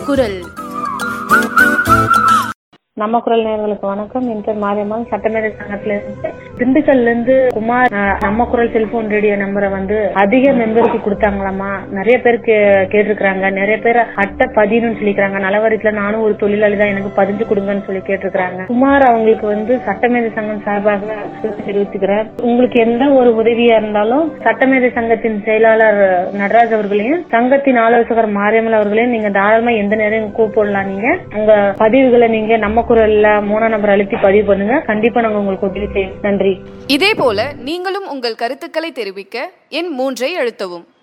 குரல் நம்ம குரல் நேர்களுக்கு வணக்கம் என் பேர் மாரியம்மாள் சட்டமேதை சங்கத்துல இருந்து திண்டுக்கல்ல இருந்து குமார் அஹ், நம்ம குரல் செல்போன் ரேடியோ நம்பரை வந்து அதிக மெம்பருக்கு கொடுத்தாங்களாமா நிறைய பேர் கே- கேட்டிருக்கிறாங்க நிறைய பேர் அட்டை பதினுன்னு சொல்லிக்கிறாங்க நலவரத்துல நானும் ஒரு தொழிலாளி தான் எனக்கு பதிஞ்சு கொடுங்கன்னு சொல்லி கேட்டிருக்கிறாங்க குமார் அவங்களுக்கு வந்து சட்டமேதை சங்கம் சார்பாக தெரிவிச்சுக்கிறேன் உங்களுக்கு எந்த ஒரு உதவியா இருந்தாலும் சட்டமேதை சங்கத்தின் செயலாளர் நடராஜ் அவர்களையும் சங்கத்தின் ஆலோசகர் மாரியம்மல் அவர்களையும் நீங்க தாராளமா எந்த நேரம் கூப்பிடலாம் நீங்க உங்க பதிவுகளை நீங்க நம்ம குரல்ல மூணாம் நம்பர் அழுத்தி பதிவு பண்ணுங்க கண்டிப்பா நாங்க உங்களுக்கு உதவி செய்வோம் நன்றி இதே போல நீங்களும் உங்கள் கருத்துக்களை தெரிவிக்க எண் மூன்றை அழுத்தவும்